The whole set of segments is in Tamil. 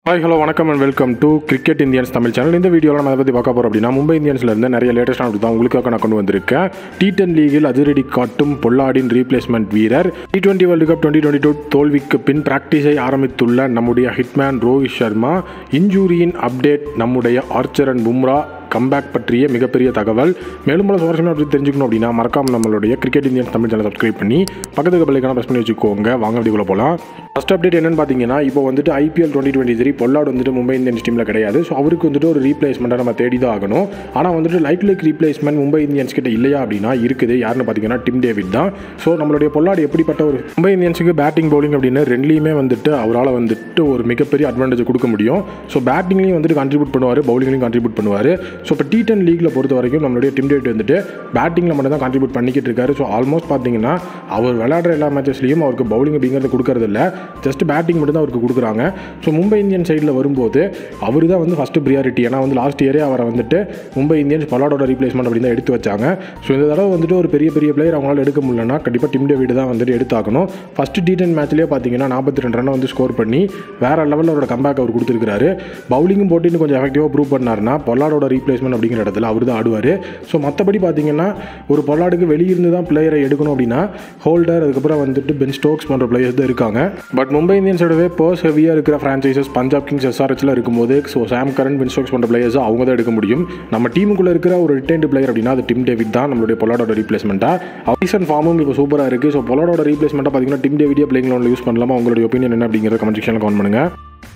ஹாய் ஹலோ வணக்கம் and welcome to cricket Indians Tamil channel இந்த வீடியோவில் நம்ம அதை பற்றி பார்க்க போகிறோம் அப்படின்னா மும்பை இந்தியன்ஸ்ல இருந்து நிறைய லேட்டஸ்ட் அப்டேட் தான் உங்களுக்காக நான் கொண்டு வந்திருக்கேன் டி டென் லீகில் அதிரடி காட்டும் பொல்லாடின் ரீப்ளேஸ்மெண்ட் வீரர் T twenty world cup twenty twenty two தோல்விக்கு பின் பிராக்டிஸை ஆரம்பித்துள்ள நம்முடைய ஹிட்மேன் ரோஹித் சர்மா இன்ஜூரியின் அப்டேட் நம்முடைய ஆர்ச்சர் அண்ட் பும்ரா கம்பேக் பற்றிய மிகப்பெரிய தகவல் மேலும் பல சுவாரஸ்யமாக அப்படி தெரிஞ்சுக்கணும் அப்படின்னா மறக்காம நம்மளுடைய cricket Indian Tamil channel subscribe பண்ணி பக்கத்துக்கு பிள்ளைக்கான ப்ரெஸ் பண்ணி வச்சுக்கோங்க வாங்க வீடியோக்குள்ள போகலாம் ஃபஸ்ட் அப்டேட் என்னன்னு பார்த்தீங்கன்னா இப்போ வந்துட்டு IPL twenty twenty three Pollard வந்துட்டு மும்பை இந்தியன்ஸ் டீமில் கிடையாது ஸோ அவருக்கு வந்துட்டு ஒரு ரீப்ளேஸ்மெண்ட்டை நம்ம தேடி தான் ஆகணும் ஆனால் வந்துட்டு like like replacement Mumbai Indians கிட்ட இல்லையா அப்படின்னா இருக்குது யாருன்னு பார்த்தீங்கன்னா டிம் டேவிட் தான் ஸோ நம்மளுடைய பொல்லாடு எப்படிப்பட்ட ஒரு மும்பை இந்தியன்ஸுக்கு பேட்டிங் பவுலிங் அப்படின்னு ரெண்டுலேயுமே வந்துட்டு அவரால் வந்துட்டு ஒரு மிகப்பெரிய அட்வான்டேஜ் கொடுக்க முடியும் ஸோ பேட்டிங்லையும் வந்துட்டு கான்ட்ரிபியூட் பண்ணுவார் பவுலிங்லையும் கான்ட்ரிபியூட் பண்ணுவார் ஸோ இப்போ டி டென் லீக்ல பொறுத்த வரைக்கும் நம்மளுடைய டிம் டேவிட் வந்துட்டு பேட்டிங்கில் மட்டும் தான் கான்ட்ரிபியூட் பண்ணிக்கிட்டு இருக்காரு ஸோ ஆல்மோஸ்ட் பார்த்தீங்கன்னா அவர் விளையாடுற எல்லா மேட்சஸ்லையும் அவருக்கு பவுலிங் அப்படிங்கிறது கொடுக்கறது இல்லை ஜஸ்ட் பேட்டிங் மட்டும் தான் அவருக்கு கொடுக்குறாங்க ஸோ மும்பை இந்தியன் சைடில் வரும்போது அவர் தான் வந்து ஃபஸ்ட்டு ப்ரியாரிட்டி ஏன்னா வந்து லாஸ்ட் இயரே அவரை வந்துட்டு மும்பை இந்தியன்ஸ் பலாடோட ரீப்ளேஸ்மெண்ட் அப்படின்னு தான் எடுத்து வச்சாங்க ஸோ இந்த தடவை வந்துட்டு ஒரு பெரிய பெரிய பிளேயர் அவங்களால எடுக்க முடியலன்னா கண்டிப்பாக டிம் டேவிட் தான் வந்துட்டு எடுத்தாகணும் ஃபஸ்ட்டு டி டென் மேட்ச்லேயே பார்த்தீங்கன்னா நாற்பத்தி ரெண்டு ரன் வந்து ஸ்கோர் பண்ணி வேற லெவலில் அவரோட கம்பேக் அவர் கொடுத்துருக்காரு பவுலிங்கும் போட்டு இன்னும் கொஞ்சம் எஃபெக்டிவாக ப்ரூவ் பண்ணாருன்னா பொல்லாடோட ரீப்ளேஸ்மெண்ட் அப்படிங்கிற இடத்துல அவர் தான் ஆடுவார் ஸோ மற்றபடி பார்த்தீங்கன்னா ஒரு பொல்லாடுக்கு வெளியிருந்து தான் பிளேயரை எடுக்கணும் அப்படின்னா ஹோல்டர் அதுக்கப்புறம் வந்துட்டு பென் ஸ்டோக்ஸ் போன்ற பிளேயர்ஸ் தான் இருக்காங்க பட் மும்பை இந்தியன்ஸோடவே பர்ஸ் ஹெவியாக இருக்கிற ஃப்ரான்ச்சைசஸ் பஞ்சாப் கிங்ஸ் எஸ்ஆர்ஹெச்சில் இருக்கும்போது so Sam Curran Ben Stokes போன்ற பிளேயர்ஸ் அவங்க தான் எடுக்க முடியும் நம்ம டீமுக்குள்ளே இருக்கிற ஒரு ரிட்டைன்டு பிளேயர் அப்படின்னா அது டிம் டேவிட் தான் நம்மளுடைய பொலாடோட ரீப்ளேஸ்மெண்ட்டாக ரீசன் ஃபார்மும் இப்போ சூப்பராக இருக்குது ஸோ பொலாடோட ரீப்ளேஸ்மெண்ட்டாக பார்த்தீங்கன்னா டிம் டேவிடியே பிளேயிங் லோனில் யூஸ் பண்ணலாமா உங்களுடைய ஒப்பீனியன் என்ன அப்படிங்கிறத கமெண்ட் செக்ஷனில் கமெண்ட் பண்ணுங்கள்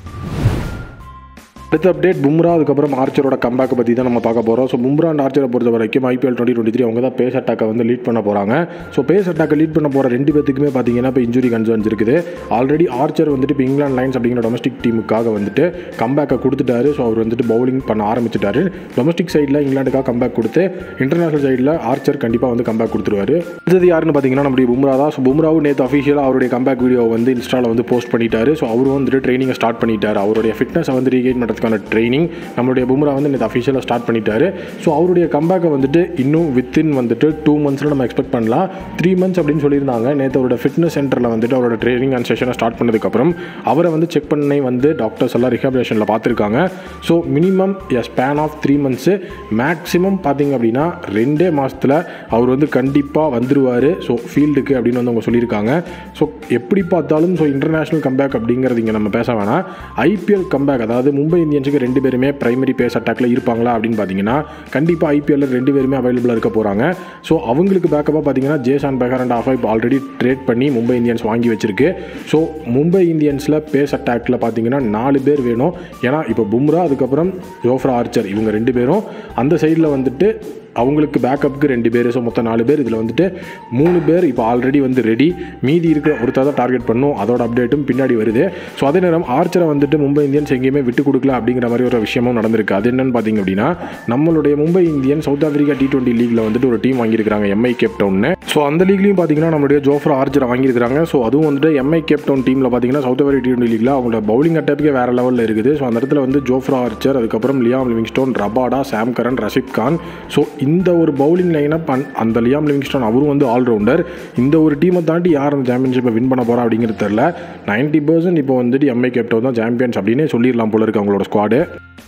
அடுத்த அப்டேட் பும்ரா அதுக்கப்புறம் ஆர்ச்சரோட கம்பேக் பற்றி தான் நம்ம பார்க்க போகிறோம் ஸோ பும்ரா அண்ட் ஆர்ச்சரை பொறுத்த வரைக்கும் ஐபிஎல் டுவெண்ட்டி டுவெண்ட்டி த்ரீ அவங்க தான் பேஸ் அட்டாக்கை வந்து லீட் பண்ண போகிறாங்க ஸோ பேஸ் அட்டாக்கை லீட் பண்ண போகிற ரெண்டு பேத்துக்குமே பார்த்தீங்கன்னா இப்போ இன்ஜுரி கன்சர்ன்ஸ் இருக்குது ஆல்ரெடி ஆர்ச்சர் வந்துட்டு இப்போ இங்கிலாந்து லைன்ஸ் அப்படிங்கிற டொமஸ்டிக் டீமுக்காக வந்துட்டு கம்பேக்கை கொடுத்துட்டாரு ஸோ அவர் வந்துட்டு பவுலிங் பண்ண ஆரம்பிச்சிட்டாரு டொமஸ்டிக் சைடில் இங்கிலாந்துக்காக கம்பேக் கொடுத்து இன்டர்நேஷனல் சைடில் ஆர்ச்சர் கண்டிப்பாக வந்து கம்பேக் கொடுத்துருவாரு அடுத்தது யாருன்னு பார்த்தீங்கன்னா நம்முடைய பும்ரா தான் ஸோ பும்ராவும் நேற்று அஃபிஷியலாக அவருடைய கம்பேக் வீடியோ வந்து இன்ஸ்டாவில் வந்து போஸ்ட் பண்ணிட்டாரு ஸோ அவரும் வந்துட்டு ட்ரைனிங்கை ஸ்டார்ட் பண்ணிட்டார் அவருடைய ஃபிட்னஸை வந்து ரீகெயின் பண்ணுறதுக்கான ட்ரைனிங் நம்மளுடைய பும்ரா வந்து நேற்று அஃபிஷியலாக ஸ்டார்ட் பண்ணிட்டாரு ஸோ அவருடைய கம்பேக்கை வந்துட்டு இன்னும் வித்தின் வந்துட்டு டூ மந்த்ஸில் நம்ம எக்ஸ்பெக்ட் பண்ணலாம் த்ரீ மந்த்ஸ் அப்படின்னு சொல்லியிருந்தாங்க நேற்று அவரோட ஃபிட்னஸ் சென்டரில் வந்துட்டு அவரோட ட்ரைனிங் அண்ட் செஷனை ஸ்டார்ட் பண்ணதுக்கப்புறம் அவரை வந்து செக் பண்ணி வந்து டாக்டர்ஸ் எல்லாம் ரிஹாபிலேஷனில் பார்த்துருக்காங்க so minimum a span of three months maximum பார்த்தீங்க அப்படின்னா ரெண்டே மாதத்தில் அவர் வந்து கண்டிப்பாக வந்துருவார் ஸோ ஃபீல்டுக்கு அப்படின்னு வந்து அவங்க சொல்லியிருக்காங்க ஸோ எப்படி பார்த்தாலும் ஸோ இன்டர்நேஷ்னல் கம்பேக் அப்படிங்கிறது இங்கே நம்ம பேச வேணாம் ஐபிஎல் கம்பேக் அதாவது மும்பை இந்தியன்ஸுக்கு ரெண்டு பேருமே பிரைமரி பேஸ் அட்டாக்ல இருப்பாங்களா அப்படின்னு பார்த்தீங்கன்னா கண்டிப்பாக ஐபிஎல்ல ரெண்டு பேருமே அவைலபிளாக இருக்க போகிறாங்க ஸோ அவங்களுக்கு பேக்கப்பாக பார்த்தீங்கன்னா ஜேசான் பெகர் அண்ட் ஆஃபா இப்போ ஆல்ரெடி ட்ரேட் பண்ணி மும்பை இந்தியன்ஸ் வாங்கி வச்சிருக்கு ஸோ மும்பை இந்தியன்ஸில் பேஸ் அட்டாக்ல பார்த்தீங்கன்னா நாலு பேர் வேணும் ஏன்னா இப்போ பும்ரா அதுக்கப்புறம் ஜோஃப்ரா ஆர்ச்சர் இவங்க ரெண்டு பேரும் அந்த சைடில் வந்துட்டு அவங்களுக்கு பேக்கப்புக்கு ரெண்டு பேர் ஸோ மொத்தம் நாலு பேர் இதில் வந்துட்டு மூணு பேர் இப்போ ஆல்ரெடி வந்து ரெடி மீதி இருக்கிற ஒருத்தர் தான் டார்கெட் பண்ணும் அதோட அப்டேட்டும் பின்னாடி வருது ஸோ அதே நேரம் ஆர்ச்சரை வந்துட்டு மும்பை இந்தியன்ஸ் எங்கேயுமே விட்டு கொடுக்கல அப்படிங்கிற மாதிரி ஒரு விஷயமும் நடந்திருக்கு அது என்னன்னு பார்த்தீங்க அப்படின்னா நம்மளுடைய Mumbai Indian South Africa T twenty லீக்ல வந்துட்டு ஒரு டீம் வாங்கியிருக்காங்க எம்ஐ கேப்டவுன்னு ஸோ அந்த லீக்லையும் பார்த்தீங்கன்னா நம்மளுடைய ஜோஃப்ரா ஆர்ச்சரை வாங்கியிருக்காங்க ஸோ அதுவும் வந்துட்டு எம்ஐ கேப்டவுன் டீமில் பார்த்தீங்கன்னா சவுத் ஆப்பிரிக்கா டி டுவெண்ட்டி லீக்ல அவங்களோட பவுலிங் அட்டாப்புக்கே வேற லெவலில் இருக்குது ஸோ அந்த இடத்துல வந்து ஜோஃப்ரா ஆர்ச்சர் அதுக்கப்புறம் Liam Livingstone Rabada Sam Curran Rashid Khan so இந்த ஒரு பவுலிங் பவுலிங் லைனப் அந்த லியாம் லிவிங்ஸ்டன் அவரும் வந்து ஆல்ரவுண்டர் இந்த ஒரு டீமை தாண்டி யார் அந்த சாம்பியன்ஷிப்பை வின் பண்ண போகிறா அப்படிங்கிறது தெரில நைன்டி பர்சன்ட் இப்போ வந்துட்டு எம்ஐ கேப்டன் தான் சாம்பியன்ஸ் அப்படின்னே சொல்லிடலாம் போல இருக்கு அவங்களோட ஸ்குவாடு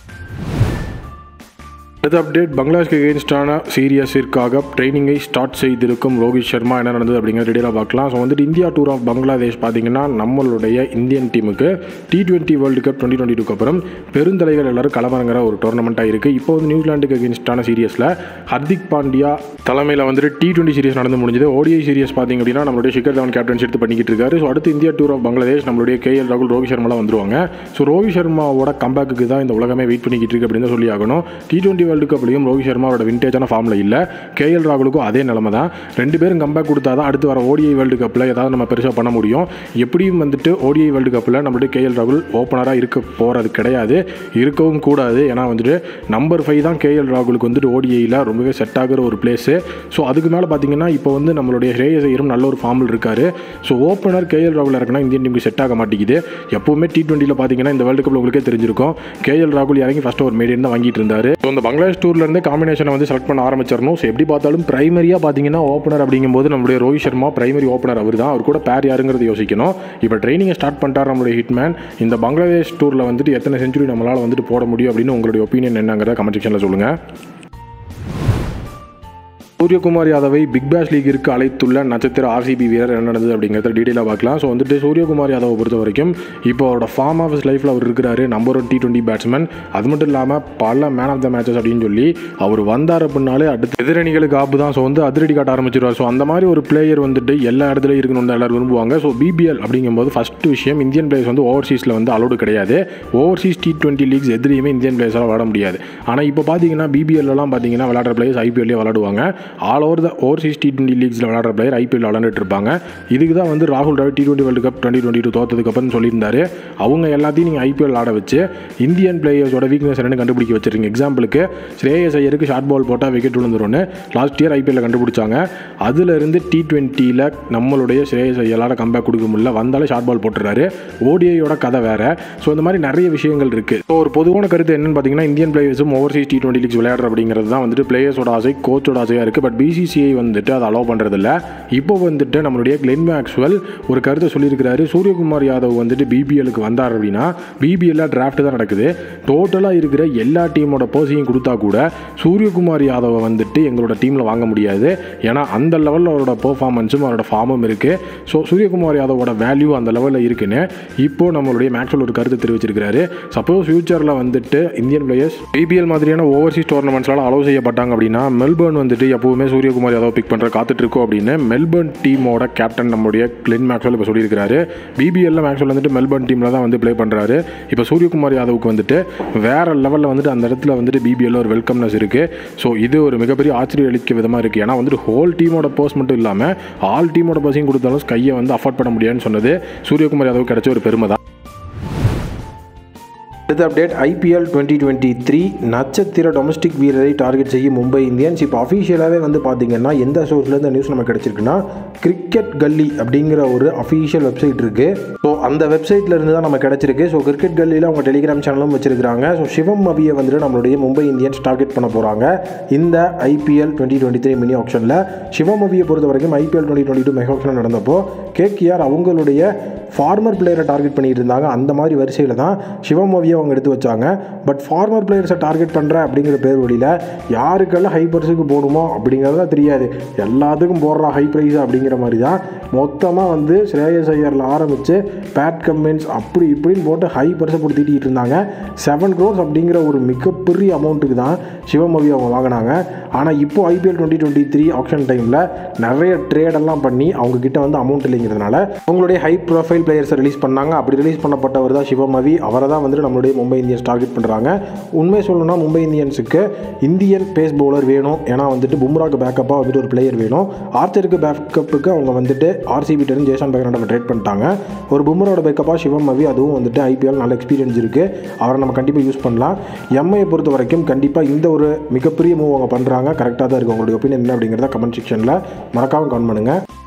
அடுத்த அப்டேட் பங்களாதேஷ்க்கு எகெயின்ஸ்டான சீரியஸிற்காக ட்ரைனிங்கை ஸ்டார்ட் செய்திருக்கும் ரோஹித் சர்மா என்ன நடந்தது அப்படிங்கிறத டீடெயிலாக பார்க்கலாம் ஸோ வந்துட்டு இந்தியா டூர் ஆஃப் பங்களாதேஷ் பார்த்தீங்கன்னா நம்மளுடைய இந்தியன் டீமுக்கு T twenty world cup twenty twenty டூக்கு அப்புறம் பெருந்தலைகள் எல்லாரும் களமிறங்குற ஒரு டோர்னமெண்ட்டாக இருக்குது இப்போ வந்து நியூசிலாண்டுக்கு எகெயின்ஸ்டான சீரியஸில் ஹர்திக் பாண்டியா தலைமையில் வந்துட்டு டி டுவெண்ட்டி சீரியஸ் நடந்து முடிஞ்சது ஓடிஐ சீரியஸ் பார்த்தீங்க அப்படின்னா நம்மளுடைய ஷிகர் தவன் கேப்டன்ஸ் எடுத்து பண்ணிக்கிட்டு இருக்காரு ஸோ அடுத்து இந்தியா டூர் ஆஃப் பங்களாதேஷ் நம்மளுடைய கே எல் ராகுல் ரோஹித் சர்மாலாம் வந்துருவாங்க ஸோ ரோஹித் சர்மாவோட கம்பேக்கு தான் இந்த உலகமே வெயிட் பண்ணிக்கிட்டு இருக்கு அப்படின்னு சொல்லி ஆகணும் டி டுவெண்ட்டி வேர்ல்டு கப்லையும் ரோஹித் சர்மாவோட விண்டேஜான ஃபார்மில் இல்லை கேஎல் ராகுலுக்கும் அதே நிலமை தான் ரெண்டு பேரும் கம்பேக் கொடுத்தா தான் அடுத்து வர ஓடிஐ வேர்ல்டு கப்பில் ஏதாவது நம்ம பெருசாக பண்ண முடியும் எப்படியும் வந்துட்டு ஓடிஐ வேர்ல்டு கப்பில் நம்மளுடைய கேஎல் ராகுல் ஓப்பனராக இருக்க போகிறது கிடையாது இருக்கவும் கூடாது ஏன்னா வந்துட்டு நம்பர் ஃபைவ் தான் கேஎல் ராகுலுக்கு வந்துட்டு ஓடிஐயில் ரொம்பவே செட் ஆகிற ஒரு பிளேஸு ஸோ அதுக்கு மேலே பார்த்தீங்கன்னா இப்போ வந்து நம்மளுடைய ஸ்ரேயஸ் ஐயரும் நல்ல ஒரு ஃபார்மில் இருக்காரு ஸோ ஓப்பனர் கேஎல் ராகுல் இறக்குனா இந்தியன் டீமுக்கு செட் ஆக மாட்டேங்குது எப்பவுமே டி டுவெண்ட்டியில் பார்த்தீங்கன்னா இந்த வேர்ல்டு கப்பில் உங்களுக்கே தெரிஞ்சிருக்கும் கேஎல் ராகுல் இறங்கி ஃபஸ்ட்டு ஒரு மீடியம் தான் வாங்கிட்டு இருந்தார் ஸோ இந்த பங்களாதேஷ் டூர்லேருந்து காம்பினேஷனை வந்து செலக்ட் பண்ண ஆரம்பிச்சிடணும் ஸோ எப்படி பார்த்தாலும் பிரைமரியாக பார்த்தீங்கன்னா ஓப்பனர் அப்படிங்கும்போது நம்மளுடைய ரோஹித் சர்மா பிரைமரி ஓப்பனர் அவர் தான் அவர் கூட பேர் யாருங்கிறது யோசிக்கணும் இப்போ ட்ரைனிங்கை ஸ்டார்ட் பண்ணிட்டார் நம்மளுடைய ஹிட்மேன் இந்த பங்களாதேஷ் டூரில் வந்துட்டு எத்தனை செஞ்சுரி நம்மளால் வந்துட்டு போட முடியும் அப்படின்னு உங்களுடைய ஒப்பீனியன் என்னங்கிறத கமெண்ட் செக்ஷனில் சொல்லுங்கள் சூரியகுமார் யாதவை பிக் பேஷ் லீகிற்கு அழைத்துள்ள நட்சத்திர ஆர்சிபி வீரர் என்ன நடந்தது அப்படிங்கிறத டீட்டெயிலாக பார்க்கலாம் ஸோ வந்துட்டு சூரியகுமார் யாதவை பொறுத்த வரைக்கும் இப்போ அவரோட ஃபார்ம் ஆஃப் லைஃப்பில் அவர் இருக்கிறாரு number one T twenty batsman அது மட்டும் இல்லாமல் பல மேன் ஆஃப் த மேட்சஸ் அப்படின்னு சொல்லி அவர் வந்தார் அப்படின்னாலே அடுத்து எதிரணிகளுக்கு ஆப்பு தான் ஸோ வந்து அதிரடி காட்ட ஆரம்பிச்சிருவார் ஸோ அந்த மாதிரி ஒரு பிளேயர் வந்துட்டு எல்லா இடத்துலையும் இருக்கணும்னு தான் எல்லாரும் விரும்புவாங்க ஸோ பிபிஎல் அப்படிங்கும்போது ஃபஸ்ட்டு விஷயம் இந்தியன் பிளேயர்ஸ் வந்து ஓவர்சீஸில் வந்து அலோடு கிடையாது ஓவர்சீஸ் டி டுவெண்ட்டி லீக்ஸ் எதிரியுமே இந்தியன் பிளேயர்ஸால் விளாட முடியாது ஆனால் இப்போ பார்த்தீங்கன்னா பிபிஎல்லாம் பார்த்தீங்கன்னா விளாடுற பிளேயர்ஸ் ஐபிஎல்லே விளாடுவாங்க all over the overseas T twenty லீக்ஸில் விளாடுற பிளேயர் ஐபிஎல் விளாண்டுட்டு இருப்பாங்க இதுக்கு தான் வந்து ராகுல் Dravid T twenty world cup twenty twenty two தோத்ததுக்கப்புறம் சொல்லியிருந்தாரு அவங்க எல்லாத்தையும் நீங்கள் ஐபிஎல் ஆட வச்சு இந்தியன் பிளேயர்ஸோட வீக்னஸ் என்னன்னு கண்டுபிடிக்க வச்சிருக்கீங்க எக்ஸாம்பிளுக்கு ஸ்ரேயஸ் ஐயருக்கு ஷார்ட் பால் போட்டால் விக்கெட் விழுந்துரும்னு லாஸ்ட் இயர் ஐபிஎல்ல கண்டுபிடிச்சாங்க அதுலேருந்து டி டுவெண்ட்டியில் நம்மளுடைய ஸ்ரேயஸ் ஐயலால் கம்பேக் கொடுக்க முடியல வந்தாலே ஷார்ட் பால் போட்டுறாரு ஓடிஐயோட கதை வேற ஸோ இந்த மாதிரி நிறைய விஷயங்கள் இருக்குது ஸோ ஒரு பொதுவான கருத்து என்னன்னு பார்த்தீங்கன்னா இந்தியன் பிளேயர்ஸும் ஓவர்சீஸ் டி டுவெண்ட்டி லீக்ஸ் விளையாடுற அப்படிங்கிறது தான் வந்துட்டு பிளேயர்ஸோட ஆசை கோச்சோட ஆசையாக இருக்குது பட் பிசிசிஐ வந்துட்டு அதை அலோவ் பண்ணுறதில்ல இப்போ வந்துட்டு நம்மளுடைய கிளென் மேக்ஸ்வெல் ஒரு கருத்தை சொல்லியிருக்கிறாரு சூரியகுமார் யாதவ் வந்துட்டு பிபிஎலுக்கு வந்தார் அப்படின்னா பிபிஎல்ல டிராஃப்ட் தான் நடக்குது டோட்டலாக இருக்கிற எல்லா டீமோட பர்சையும் கொடுத்தா கூட சூரியகுமார் யாதவை வந்துட்டு எங்களோட டீமில் வாங்க முடியாது ஏன்னா அந்த லெவலில் அவரோட பெர்ஃபார்மன்ஸும் அவரோட ஃபார்மும் இருக்குது ஸோ சூரியகுமார் யாதவோட வேல்யூ அந்த லெவலில் இருக்குன்னு இப்போ நம்மளுடைய மேக்ஸ்வெல் ஒரு கருத்து தெரிவிச்சிருக்கிறாரு சப்போஸ் ஃபியூச்சரில் வந்துட்டு இந்தியன் பிளேயர்ஸ் பிபிஎல் மாதிரியான ஓவர்சீஸ் டோர்னமெண்ட்ஸ்லாம் அலோவ் செய்யப்பட்டாங்க அப்படின்னா மெல்பர்ன் வந்துட்டு எப்பவுமே சூரியகுமார் யாதவ் பிக் பண்ணுற காத்துட்டு இருக்கோம் அப்படின்னு மெல்பர்ன் டீமோட கேப்டன் நம்முடைய கிளின் மேக்ஸ்வெல் இப்போ சொல்லியிருக்காரு பிபிஎல்ல மேக்ஸ்வெல் வந்துட்டு மெல்பர்ன் டீமில் தான் வந்து ப்ளே பண்ணுறாரு இப்போ சூரியகுமார் யாதவுக்கு வந்துட்டு வேற லெவலில் வந்துட்டு அந்த இடத்துல வந்துட்டு பிபிஎல்ல ஒரு வெல்கம்னஸ் இருக்குது ஸோ இது ஒரு மிகப்பெரிய ஆச்சரிய அளிக்க விதமாக இருக்குது ஏன்னா வந்துட்டு ஹோல் டீமோட பர்ஸ் மட்டும் இல்லாமல் ஆல் டீமோட பர்ஸையும் கொடுத்தாலும் ஸ்கையை வந்து அஃபோர்ட் பண்ண முடியாதுன்னு சொன்னது சூரியகுமார் யாதவ் கிடைச்ச ஒரு பெருமை தான் அடுத்த update IPL twenty twenty three நட்சத்திர டொமஸ்டிக் வீரரை டார்கெட் செய்யும் மும்பை இந்தியன்ஸ் இப்போ அஃபீஷியலாகவே வந்து பார்த்தீங்கன்னா எந்த சோர்ஸ்லேருந்து நியூஸ் நமக்கு கிடச்சிருக்குன்னா கிரிக்கெட் கல்லி அப்படிங்கிற ஒரு அஃபீஷியல் வெப்சைட் இருக்குது ஸோ அந்த வெப்சைட்ல இருந்து தான் நம்ம கிடச்சிருக்கு ஸோ கிரிக்கெட் கல்லியில் அவங்க டெலிகிராம் சேனலும் வச்சிருக்காங்க ஸோ சிவம் அவியை வந்துட்டு நம்மளுடைய மும்பை இந்தியன்ஸ் டார்கெட் பண்ண போகிறாங்க இந்த IPL twenty twenty three mini ஆப்ஷனில் சிவம் அவியை பொறுத்த வரைக்கும் IPL twenty twenty two mega auction நடந்தப்போ கேகேஆர் அவங்களுடைய ஃபார்மர் பிளேயரை டார்கெட் பண்ணிட்டு இருந்தாங்க அந்த மாதிரி வரிசையில் தான் சிவமோவியை அவங்க எடுத்து வச்சாங்க பட் ஃபார்மர் பிளேயர்ஸை டார்கெட் பண்ணுற அப்படிங்கிற பேர் வழியில் யாருக்கெல்லாம் ஹை பர்ஸுக்கு போகணுமோ அப்படிங்கிறது தான் தெரியாது எல்லாத்துக்கும் போடுற ஹை ப்ரைஸ் அப்படிங்கிற மாதிரி தான் மொத்தமாக வந்து ஸ்ரேயஸ் ஐயரில் ஆரம்பித்து பேட் கம்பென்ஸ் அப்படி இப்படின்னு போட்டு ஹை பர்ஸை போட்டு தீட்டிகிட்டு இருந்தாங்க செவன் க்ரோர்ஸ் அப்படிங்கிற ஒரு மிகப்பெரிய அமௌண்ட்டுக்கு தான் சிவமோவி அவங்க வாங்கினாங்க ஆனால் இப்போ IPL twenty twenty three auction time நிறைய ட்ரேடெல்லாம் பண்ணி அவங்க கிட்ட வந்து அமௌண்ட் இல்லைங்கிறதுனால அவங்களுடைய ஹை ப்ரொஃபைல் பிளேயர்ஸை ரிலீஸ் பண்ணாங்க அப்படி ரிலீஸ் பண்ணப்பட்டவர் தான் சிவமவி அவரை தான் வந்துட்டு நம்மளுடைய மும்பை இந்தியன்ஸ் டார்கெட் பண்ணுறாங்க உண்மை சொல்லணும்னா மும்பை இந்தியன்ஸுக்கு இந்தியன் பேஸ் பவுலர் வேணும் ஏன்னா வந்துட்டு பும்ராக்கு பேக்கப்பாக வந்துட்டு ஒரு பிளேயர் வேணும் ஆர்ச்சருக்கு பேக்கப்புக்கு அவங்க வந்துட்டு ஆர்சிபி டென் ஜேசன் பேக்கரண்டை ட்ரேட் பண்ணிட்டாங்க ஒரு பும்ராவோட பேக்கப்பாக சிவம் மவி அதுவும் வந்துட்டு ஐபிஎல் நல்ல எக்ஸ்பீரியன்ஸ் இருக்குது அவரை நம்ம கண்டிப்பாக யூஸ் பண்ணலாம் எம்ஐயை பொறுத்த வரைக்கும் கண்டிப்பாக இந்த ஒரு மிகப்பெரிய மூவ் அவங்க பண்ணுறாங்க கரெக்டாக தான் இருக்குது உங்களுடைய ஒப்பீனியன் என்ன அப்படிங்கிறத கமெண்ட் செக்ஷனில் மறக்காமல் கமெண்ட் பண்ணுங்கள்